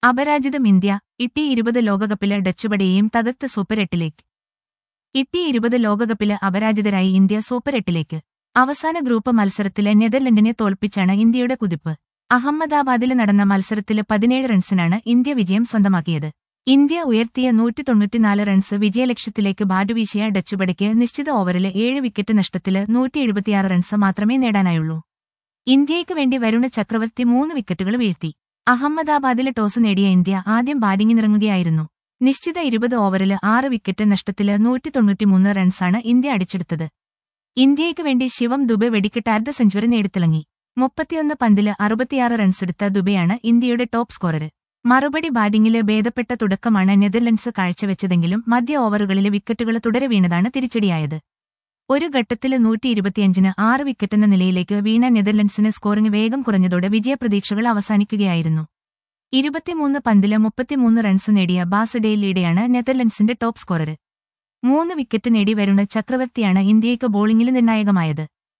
അപരാജിതം India ഇട്ടി ഇരുപത് ലോകകപ്പില് ഡച്ചുപടയെയും തകർത്ത് സൂപ്പർ എട്ടിലേക്ക് ഇട്ടി ഇരുപത് ലോകകപ്പില് അപരാജിതരായി ഇന്ത്യ സൂപ്പർ എട്ടിലേക്ക് അവസാന ഗ്രൂപ്പ് മത്സരത്തില് നെതർലൻഡിനെ തോൽപ്പിച്ചാണ് ഇന്ത്യയുടെ കുതിപ്പ് അഹമ്മദാബാദില് നടന്ന മത്സരത്തില് പതിനേഴ് റൺസിനാണ് ഇന്ത്യ വിജയം സ്വന്തമാക്കിയത് ഇന്ത്യ ഉയർത്തിയ നൂറ്റി തൊണ്ണൂറ്റിനാല് റൺസ് വിജയലക്ഷ്യത്തിലേക്ക് ബാറ്റുവീശിയ ഡച്ചുപടയ്ക്ക് നിശ്ചിത ഓവറില് ഏഴ് വിക്കറ്റ് നഷ്ടത്തില് നൂറ്റി എഴുപത്തിയാറ് റൺസ് മാത്രമേ നേടാനായുള്ളൂ ഇന്ത്യയ്ക്ക് വേണ്ടി വരുണ ചക്രവർത്തി മൂന്ന് വിക്കറ്റുകൾ വീഴ്ത്തി അഹമ്മദാബാദിലെ ടോസ് നേടിയ ഇന്ത്യ ആദ്യം ബാറ്റിംഗിനിറങ്ങുകയായിരുന്നു നിശ്ചിത ഇരുപത് ഓവറില് ആറ് വിക്കറ്റ് നഷ്ടത്തില് നൂറ്റി തൊണ്ണൂറ്റിമൂന്ന് റൺസാണ് ഇന്ത്യ അടിച്ചെടുത്തത് ഇന്ത്യയ്ക്ക് വേണ്ടി ശിവം ദുബെ വെടിക്കെട്ട് അർദ്ധ സെഞ്ചുറി നേടിത്തിളങ്ങി മുപ്പത്തിയൊന്ന് പന്തില് അറുപത്തിയാറ് റൺസെടുത്ത ദുബെയാണ് ഇന്ത്യയുടെ ടോപ്പ് സ്കോറർ മറുപടി ബാറ്റിംഗില് ഭേദപ്പെട്ട തുടക്കമാണ് നെതർലൻഡ്സ് കാഴ്ചവെച്ചതെങ്കിലും മധ്യ ഓവറുകളിലെ വിക്കറ്റുകൾ തുടരെ വീണതാണ് തിരിച്ചടിയായത് ഒരു ഘട്ടത്തില് നൂറ്റി ഇരുപത്തിയഞ്ചിന് ആറ് വിക്കറ്റെന്ന നിലയിലേക്ക് വീണ നെതർലൻഡ്സിന് സ്കോറിംഗ് വേഗം കുറഞ്ഞതോടെ വിജയപ്രതീക്ഷകൾ അവസാനിക്കുകയായിരുന്നു ഇരുപത്തിമൂന്ന് പന്തില് മുപ്പത്തിമൂന്ന് റൺസ് നേടിയ ബാസഡേയിലൂടെയാണ് നെതർലൻഡ്സിന്റെ ടോപ്പ് സ്കോറർ മൂന്ന് വിക്കറ്റ് നേടി വരുന്ന ചക്രവർത്തിയാണ് ഇന്ത്യയ്ക്ക് ബോളിംഗിൽ നിർണായകമായത്